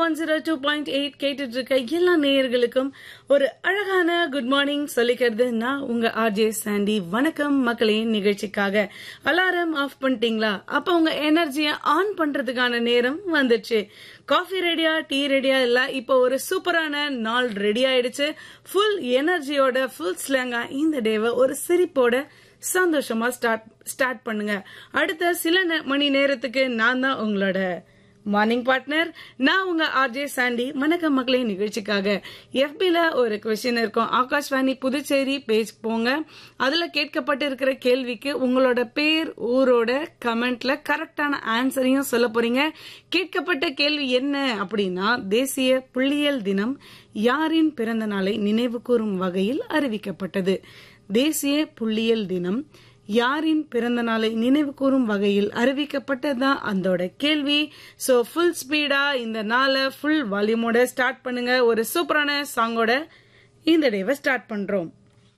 one zero two point eight கேட்டுட்டு இருக்க எல்லா நேயர்களுக்கும் ஒரு அழகான குட் மார்னிங் சொல்லிக்கிறது நான் உங்க ஆர்ஜே சாண்டி வணக்கம் மக்களே நிகழ்ச்சிக்காக அலாரம் ஆஃப் பண்ணிட்டீங்களா அப்ப உங்க எனர்ஜியை ஆன் பண்றதுக்கான நேரம் வந்துச்சு காஃபி ரெடியா டீ ரெடியா இல்ல இப்போ ஒரு சூப்பரான நாள் ரெடி ஆயிடுச்சு ஃபுல் எனர்ஜியோட ஃபுல் ஸ்லாங்கா இந்த டேவை ஒரு சிரிப்போட சந்தோஷமா ஸ்டார்ட் ஸ்டார்ட் பண்ணுங்க அடுத்த சில நே- மணி நேரத்துக்கு நான் தான் உங்களோட மார்னிங் பார்ட்னர் நான் உங்க ஆர்ஜே சாண்டி வணக்கம் மக்களே நிகழ்ச்சிக்காக FB ல ஒரு கொஸ்டின் இருக்கும் ஆகாஷ்வாணி புதுச்சேரி பேஜ் போங்க அதுல கேட்கப்பட்டு இருக்கிற கேள்விக்கு உங்களோட பேர் ஊரோட கமெண்ட்ல கரெக்டான ஆன்சரையும் சொல்ல போறீங்க கேட்கப்பட்ட கேள்வி என்ன அப்படின்னா தேசிய புள்ளியியல் தினம் யாரின் பிறந்த நாளை நினைவு கூறும் வகையில் அறிவிக்கப்பட்டது தேசிய புள்ளியியல் தினம் யாரின் பிறந்த நாளை நினைவு கூறும் வகையில் அறிவிக்கப்பட்டதுதான் அதோட கேள்வி சோ ஃபுல் ஸ்பீடா இந்த நாளை ஃபுல் வால்யூமோட ஸ்டார்ட் பண்ணுங்க ஒரு சூப்பரான சாங்கோட இந்த டேவை ஸ்டார்ட் பண்றோம்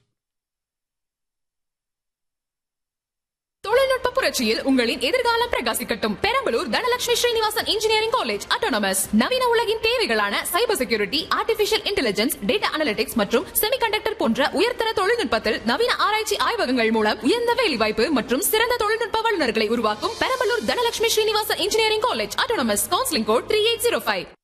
தொழில்நுட்ப புரட்சியில் உங்களின் எதிர்காலம் பிரகாசிக்கட்டும் Perambalur Dhanalakshmi Srinivasan engineering college autonomous நவீன உலகின் தேவைகளான cyber security artificial intelligence data analytics மற்றும் செமிகண்டக்டர் போன்ற உயர்தர தொழில்நுட்பத்தில் நவீன ஆராய்ச்சி ஆய்வகங்கள் மூலம் உயர்ந்த வேலைவாய்ப்பு மற்றும் சிறந்த தொழில்நுட்ப வல்லுநர்களை உருவாக்கும் Perambalur Dhanalakshmi Srinivasan engineering college autonomous counselling code three eight zero five